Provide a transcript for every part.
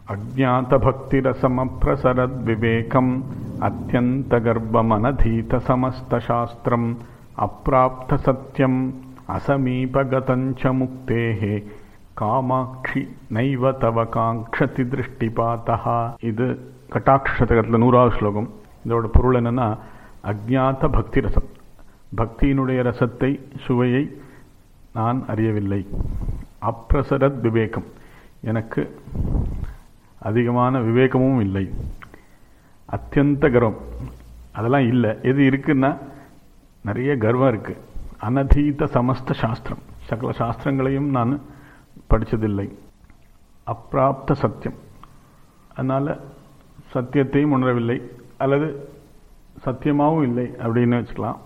अज्ञातभक्तिरसमप्रसरद्विवेकम् अत्यन्तगर्भमनधीतसमस्तशास्त्रम् अप्राप्तसत्यम् असमीपगतञ्च मुक्तेः காமாட்சி நைவ தவ காங்க்ஷதி திருஷ்டிபாத்தா இது கட்டாட்ச சதகத்தில் நூறாவது ஸ்லோகம் இதோட பொருள் என்னன்னா அஜ்ஞாத பக்தி ரசம் பக்தியினுடைய ரசத்தை சுவையை நான் அறியவில்லை அப்ரசரத் விவேகம் எனக்கு அதிகமான விவேகமும் இல்லை அத்தியந்த கர்வம் அதெல்லாம் இல்லை எது இருக்குன்னா நிறைய கர்வம் இருக்கு அனதீத சமஸ்த சாஸ்திரம் சகல சாஸ்திரங்களையும் நான் படித்ததில்லை அப்பிராப்த சத்தியம் அதனால் சத்தியத்தையும் உணரவில்லை அல்லது சத்தியமாகவும் இல்லை அப்படின்னு வச்சுக்கலாம்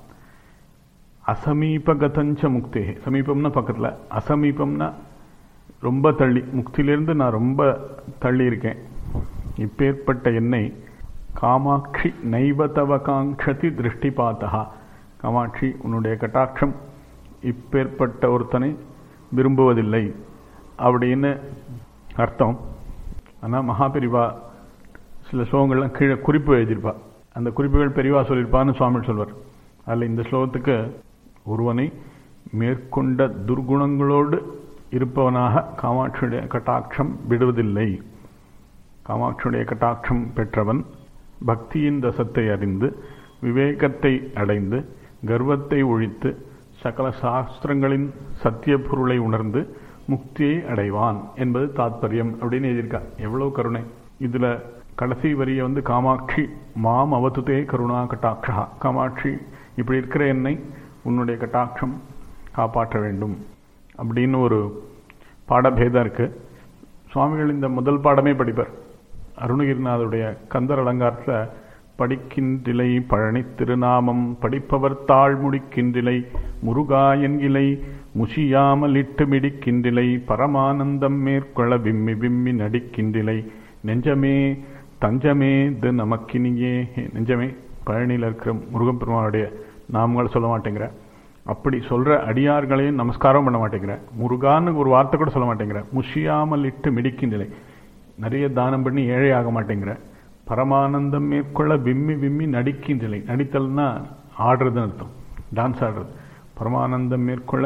அசமீபகதஞ்ச முக்தே சமீபம்னா பக்கத்தில் அசமீபம்னா ரொம்ப தள்ளி முக்தியிலேருந்து நான் ரொம்ப தள்ளி இருக்கேன் இப்பேற்பட்ட என்னை காமாட்சி நைவதவ காங்ஷதி திருஷ்டி பார்த்தா காமாட்சி உன்னுடைய கட்டாட்சம் இப்பேற்பட்ட ஒருத்தனை விரும்புவதில்லை அப்படின்னு அர்த்தம் ஆனால் மகாபெரிவா சில ஸ்லோகங்கள்லாம் கீழே குறிப்பு எழுதியிருப்பா அந்த குறிப்புகள் பெரிவா சொல்லியிருப்பான்னு சுவாமி சொல்வார் அதில் இந்த ஸ்லோகத்துக்கு ஒருவனை மேற்கொண்ட துர்குணங்களோடு இருப்பவனாக காமாட்சியுடைய கட்டாட்சம் விடுவதில்லை காமாட்சியுடைய கட்டாட்சம் பெற்றவன் பக்தியின் ரசத்தை அறிந்து விவேகத்தை அடைந்து கர்வத்தை ஒழித்து சகல சாஸ்திரங்களின் சத்திய பொருளை உணர்ந்து முக்தியை அடைவான் என்பது தாத்பரியம் அப்படின்னு எழுதியிருக்கா எவ்வளவு கருணை இதுல கடைசி வரியை வந்து காமாட்சி மாம் அவத்துதே கருணா கட்டாட்சா காமாட்சி இப்படி இருக்கிற என்னை உன்னுடைய கட்டாட்சம் காப்பாற்ற வேண்டும் அப்படின்னு ஒரு பாடபேதம் இருக்கு சுவாமிகள் இந்த முதல் பாடமே படிப்பார் அருணகிரிநாதருடைய கந்தர் அலங்காரத்தில் படிக்கின்றிலை பழனி திருநாமம் படிப்பவர் தாழ் முடிக்கின்றிலை முருகா என்கிலை முஷியாமலிட்டு மிடிக்கின்றிலை பரமானந்தம் மேற்கொள்ள விம்மி விம்மி நடிக்கின்றிலை நெஞ்சமே தஞ்சமே இது நமக்கினியே நெஞ்சமே பழனியில் இருக்கிற முருகப்பெருமானுடைய நாமங்களை சொல்ல மாட்டேங்கிற அப்படி சொல்ற அடியார்களையும் நமஸ்காரம் பண்ண மாட்டேங்கிற முருகான்னு ஒரு வார்த்தை கூட சொல்ல மாட்டேங்கிற முஷியாமல் இட்டு மிடிக்கின்றிலை நிறைய தானம் பண்ணி ஏழை ஆக மாட்டேங்கிற பரமானந்தம் மேற்கொள்ள விம்மி விம்மி நடிக்கின்றலை நடித்தல்னா ஆடுறதுன்னு அர்த்தம் டான்ஸ் ஆடுறது பரமானந்தம் மேற்கொள்ள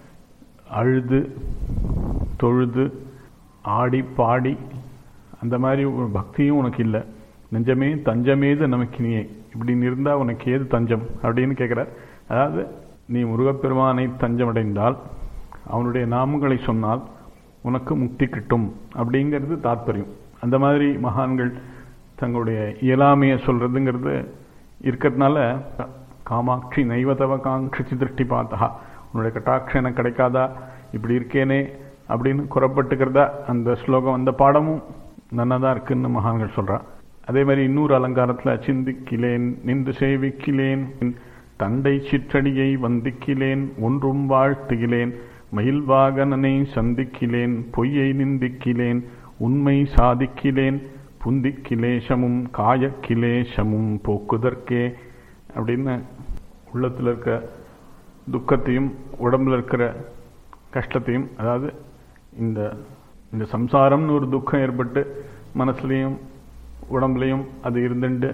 அழுது தொழுது ஆடி பாடி அந்த மாதிரி ஒரு பக்தியும் உனக்கு இல்லை நெஞ்சமே தஞ்சமேது நமக்கு நீயே இப்படின்னு இருந்தால் உனக்கு ஏது தஞ்சம் அப்படின்னு கேட்குறார் அதாவது நீ முருகப்பெருமானை தஞ்சமடைந்தால் அவனுடைய நாமங்களை சொன்னால் உனக்கு முக்தி கிட்டும் அப்படிங்கிறது தாத்பரியம் அந்த மாதிரி மகான்கள் தங்களுடைய இயலாமையை சொல்றதுங்கிறது இருக்கிறதுனால காமாட்சி நைவதவ காங்ஷி திருஷ்டி பார்த்தா உன்னுடைய கட்டாட்சி எனக்கு கிடைக்காதா இப்படி இருக்கேனே அப்படின்னு குறப்பட்டுக்கிறதா அந்த ஸ்லோகம் அந்த பாடமும் நன்னதா இருக்குன்னு மகான்கள் சொல்றா அதே மாதிரி இன்னொரு அலங்காரத்துல சிந்திக்கிலேன் நின்று சேவிக்கிலேன் தண்டை சிற்றடியை வந்திக்கிலேன் ஒன்றும் வாழ்த்துகிலேன் மயில் வாகனனை சந்திக்கிலேன் பொய்யை நிந்திக்கிலேன் உண்மை சாதிக்கிலேன் புந்திக்கிலேசமும் காயக்கிலேசமும் போக்குதற்கே அப்படின்னு உள்ளத்தில் இருக்க துக்கத்தையும் உடம்புல இருக்கிற கஷ்டத்தையும் அதாவது இந்த இந்த சம்சாரம்னு ஒரு துக்கம் ஏற்பட்டு மனசுலையும் உடம்புலையும் அது இருந்துட்டு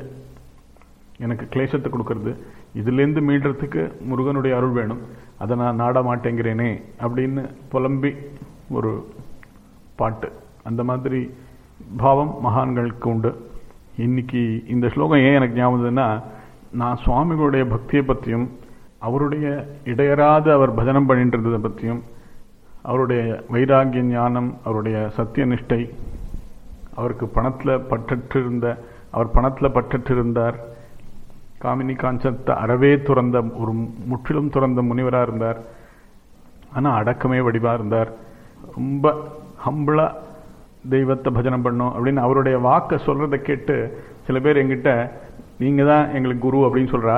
எனக்கு கிளேசத்தை கொடுக்கறது இதுலேருந்து மீண்டுறதுக்கு முருகனுடைய அருள் வேணும் அதை நான் நாட மாட்டேங்கிறேனே அப்படின்னு புலம்பி ஒரு பாட்டு அந்த மாதிரி பாவம் மகான்களுக்கு உண்டு இன்னைக்கு இந்த ஸ்லோகம் ஏன் எனக்கு ஞாபகம்னா நான் சுவாமிகளுடைய பக்தியை பற்றியும் அவருடைய இடையராது அவர் பஜனம் பண்ணிட்டு இருந்ததை பற்றியும் அவருடைய வைராகிய ஞானம் அவருடைய சத்திய நிஷ்டை அவருக்கு பணத்தில் பற்றற்று இருந்த அவர் பணத்தில் பற்றற்று இருந்தார் காமினி காஞ்சத்தை அறவே துறந்த ஒரு முற்றிலும் துறந்த முனிவராக இருந்தார் ஆனால் அடக்கமே வடிவாக இருந்தார் ரொம்ப ஹம்பிளாக தெய்வத்தை பஜனம் பண்ணும் அப்படின்னு அவருடைய வாக்கை சொல்கிறத கேட்டு சில பேர் எங்கிட்ட நீங்கள் தான் எங்களுக்கு குரு அப்படின்னு சொல்கிறா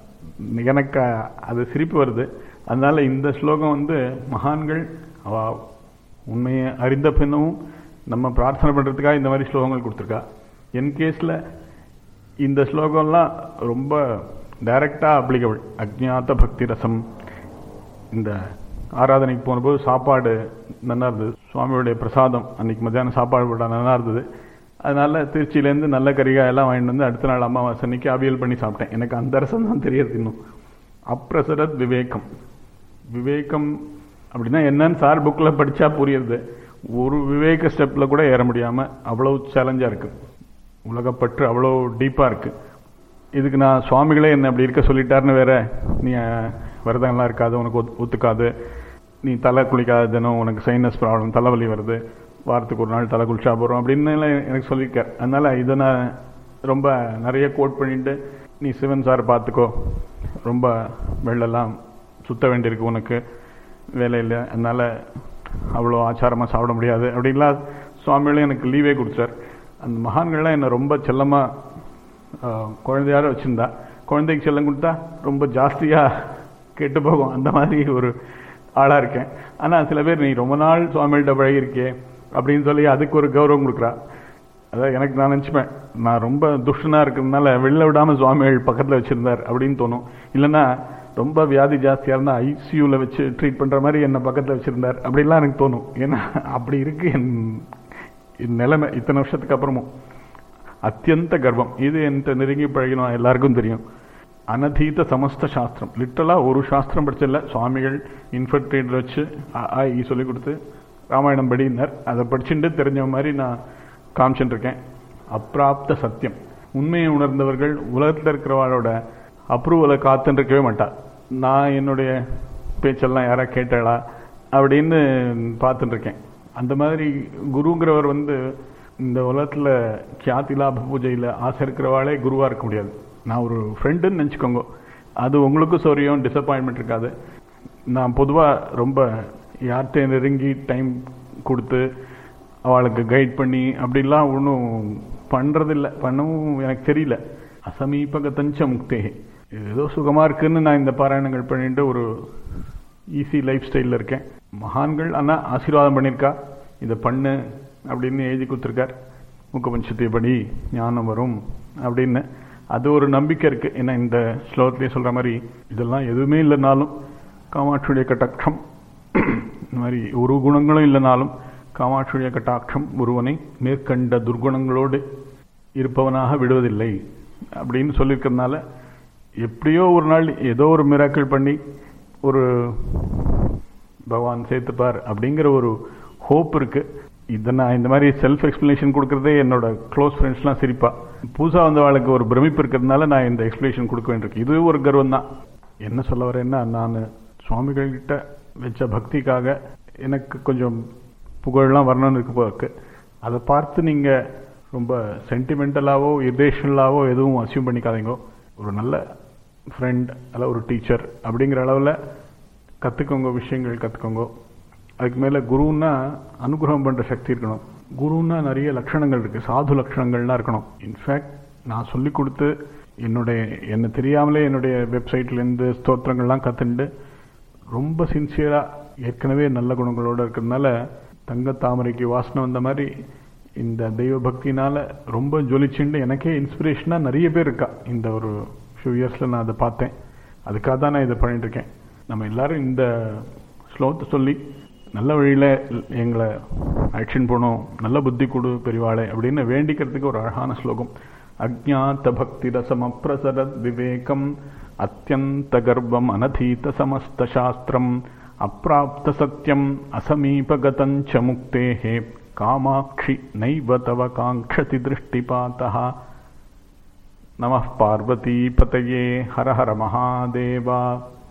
எனக்கு அது சிரிப்பு வருது அதனால இந்த ஸ்லோகம் வந்து மகான்கள் அவ உண்மையை அறிந்த பின்னமும் நம்ம பிரார்த்தனை பண்ணுறதுக்காக இந்த மாதிரி ஸ்லோகங்கள் கொடுத்துருக்கா என் கேஸில் இந்த ஸ்லோகம்லாம் ரொம்ப டைரக்டாக அப்ளிகபிள் அஜ்ஞாத பக்தி ரசம் இந்த ஆராதனைக்கு போனபோது சாப்பாடு நல்லா இருந்தது சுவாமியுடைய பிரசாதம் அன்னைக்கு மத்தியானம் சாப்பாடு போட்டால் நல்லா இருந்தது அதனால திருச்சியிலேருந்து நல்ல கறிகாய் எல்லாம் வாங்கிட்டு வந்து அடுத்த நாள் அமாவாசை அன்னைக்கு அவியல் பண்ணி சாப்பிட்டேன் எனக்கு அந்த ரசம் தான் தெரியறது இன்னும் அப்ரசரத் விவேகம் விவேகம் அப்படின்னா என்னன்னு சார் புக்கில் படித்தா புரியுது ஒரு விவேக ஸ்டெப்பில் கூட ஏற முடியாமல் அவ்வளோ சேலஞ்சாக இருக்குது உலகப்பற்று அவ்வளோ டீப்பாக இருக்குது இதுக்கு நான் சுவாமிகளே என்ன அப்படி இருக்க சொல்லிட்டாருன்னு வேற நீ அஹ், விரதம்லாம் இருக்காது உனக்கு ஒத்து- ஒத்துக்காது நீ தலை குளிக்காத தினம் உனக்கு சைனஸ் ப்ராப்ளம் தலைவலி வருது வாரத்துக்கு ஒரு நாள் தலை குளிச்சா போகிறோம் அப்படின்னு எல்லாம் எனக்கு சொல்லியிருக்கார் அதனால இதை நான் ரொம்ப நிறைய கோட் பண்ணிட்டு நீ சிவன் சார் பார்த்துக்கோ ரொம்ப வெள்ளெல்லாம் சுத்த வேண்டியிருக்கு உனக்கு வேலையில் அதனால அவ்வளோ ஆச்சாரமாக சாப்பிட முடியாது அப்படின்லாம் சுவாமிகளும் எனக்கு லீவே கொடுத்தார் அந்த மகான்கள்லாம் என்னை ரொம்ப செல்லமாக குழந்தையார வச்சுருந்தா குழந்தைக்கு செல்லம் கொடுத்தா ரொம்ப ஜாஸ்தியாக கெட்டு போகும் அந்த மாதிரி ஒரு ஆளாக இருக்கேன் ஆனால் சில பேர் நீ ரொம்ப நாள் சுவாமிகிட்ட பழகிருக்கே அப்படின்னு சொல்லி அதுக்கு ஒரு கௌரவம் கொடுக்குறா அதான் எனக்கு நான் நினச்சிப்பேன் நான் ரொம்ப துஷ்டனாக இருக்கிறதுனால வெளில விடாமல் சுவாமிகள் பக்கத்தில் வச்சுருந்தார் அப்படின்னு தோணும் இல்லைன்னா ரொம்ப வியாதி ஜாஸ்தியாக இருந்தால் ஐசியூவில் வச்சு ட்ரீட் பண்ணுற மாதிரி என்னை பக்கத்தில் வச்சுருந்தார் அப்படிலாம் எனக்கு தோணும் ஏன்னா அப்படி இருக்கு என் என் நிலைமை இத்தனை வருஷத்துக்கு அப்புறமும் அத்தியந்த கர்வம் இது என்கிட்ட நெருங்கி பழகினோம் எல்லாருக்கும் தெரியும் அனதீத சமஸ்த சாஸ்திரம் லிட்டரலாக ஒரு சாஸ்திரம் படிச்சதில்ல சுவாமிகள் இன்ஃபர்ட்ரேட்டர் வச்சு அ, ஆ, இ சொல்லி கொடுத்து ராமாயணம் படினார் அதை படிச்சுட்டு தெரிஞ்ச மாதிரி நான் காமிச்சுட்டு இருக்கேன் அப்பிராப்த சத்தியம் உண்மையை உணர்ந்தவர்கள் உலகத்தில் இருக்கிறவாளோட அப்ரூவலை காத்துன்னு இருக்கவே மாட்டா நான் என்னுடைய பேச்செல்லாம் யாரா கேட்டாளா அப்படின்னு பார்த்துட்டு இருக்கேன் அந்த மாதிரி குருங்கிறவர் வந்து இந்த உலகத்தில் கியாதி லாப பூஜையில் ஆசை இருக்கிறவாளே குருவாக இருக்க முடியாது நான் ஒரு ஃப்ரெண்டுன்னு நினச்சிக்கோங்க அது உங்களுக்கும் சௌரியம் டிசப்பாயின்மெண்ட் இருக்காது நான் பொதுவாக ரொம்ப யார்கிட்ட நெருங்கி டைம் கொடுத்து அவளுக்கு கைட் பண்ணி அப்படிலாம் ஒன்றும் பண்ணுறதில்ல பண்ணவும் எனக்கு தெரியல அசமீபகத்தஞ்ச முக்தே ஏதோ சுகமாக இருக்குன்னு நான் இந்த பாராயணங்கள் பண்ணிட்டு ஒரு ஈஸி லைஃப் ஸ்டைலில் இருக்கேன் மகான்கள் ஆனால் ஆசீர்வாதம் பண்ணியிருக்கா இதை பண்ணு அப்படின்னு எழுதி கொடுத்துருக்கார் முக்கபஞ்சத்தை படி ஞானம் வரும் அப்படின்னு அது ஒரு நம்பிக்கை இருக்குது ஏன்னா இந்த ஸ்லோகத்திலே சொல்கிற மாதிரி இதெல்லாம் எதுவுமே இல்லைனாலும் காமாட்சியுடைய கட்டாட்சம் இந்த மாதிரி ஒரு குணங்களும் இல்லைனாலும் காமாட்சியுடைய கட்டாட்சம் ஒருவனை மேற்கண்ட துர்குணங்களோடு இருப்பவனாக விடுவதில்லை அப்படின்னு சொல்லியிருக்கிறதுனால எப்படியோ ஒரு நாள் ஏதோ ஒரு மிராக்கிள் பண்ணி ஒரு பகவான் சேர்த்துப்பார் அப்படிங்கிற ஒரு ஹோப் இருக்கு இதை நான் இந்த மாதிரி செல்ஃப் எக்ஸ்பிளனேஷன் கொடுக்கறதே என்னோட க்ளோஸ் ஃப்ரெண்ட்ஸ்லாம் சிரிப்பா புதுசாக வந்தவாளுக்கு ஒரு பிரமிப்பு இருக்கிறதுனால நான் இந்த எக்ஸ்பிளனேஷன் கொடுக்க வேண்டியிருக்கு இது ஒரு கர்வம் தான் என்ன சொல்ல வரேன்னா நான் சுவாமிகள்கிட்ட வச்ச பக்திக்காக எனக்கு கொஞ்சம் புகழெல்லாம் வரணும்னு இருக்கு போல இருக்கு அதை பார்த்து நீங்கள் ரொம்ப சென்டிமெண்டலாவோ இர்ரேஷனலாவோ எதுவும் அசியூம் பண்ணிக்காதீங்க ஒரு நல்ல ஃப்ரெண்ட் அல்ல ஒரு டீச்சர் அப்படிங்கிற அளவில் கற்றுக்கோங்க விஷயங்கள் கற்றுக்கோங்க அதுக்கு மேலே குருன்னா அனுகிரகம் பண்ணுற சக்தி இருக்கணும் குருன்னா நிறைய லட்சணங்கள் இருக்குது சாது லட்சணங்கள்லாம் இருக்கணும் இன்ஃபேக்ட் நான் சொல்லி கொடுத்து என்னுடைய என்ன தெரியாமலே என்னுடைய வெப்சைட்லேருந்து ஸ்தோத்திரங்கள்லாம் கற்றுண்டு ரொம்ப சின்சியராக ஏற்கனவே நல்ல குணங்களோடு இருக்கிறதுனால தங்க தாமரைக்கு வாசனை வந்த மாதிரி இந்த தெய்வ பக்தினால ரொம்ப ஜொலிச்சுண்டு எனக்கே இன்ஸ்பிரேஷனாக நிறைய பேர் இருக்கா இந்த ஒரு ஃபியூ இயர்ஸில் நான் அதை பார்த்தேன் அதுக்காக தான் நான் இதை பண்ணிட்டு இருக்கேன் நம்ம எல்லாரும் இந்த ஸ்லோகத்தை சொல்லி நல்ல வழியில் எங்களை ஆக்ஷன் போகணும் நல்ல புத்தி கொடு பெரிவாளை அப்படின்னு வேண்டிக்கிறதுக்கு ஒரு அழகான ஸ்லோகம் அஜாத்த பக்தி ரசம் அப்பிரசரத் விவேகம் அத்தியந்த கர்ப்பம் அனதீத சமஸ்த சாஸ்திரம் அப்பிராப்த சத்தியம் அசமீபகதஞ்ச முக்தேஹே காமாட்சி நைவ தவ காங்க்ஷதி திருஷ்டிபாத்தः நமः பார்வதி பதயே ஹர ஹர மகாதேவா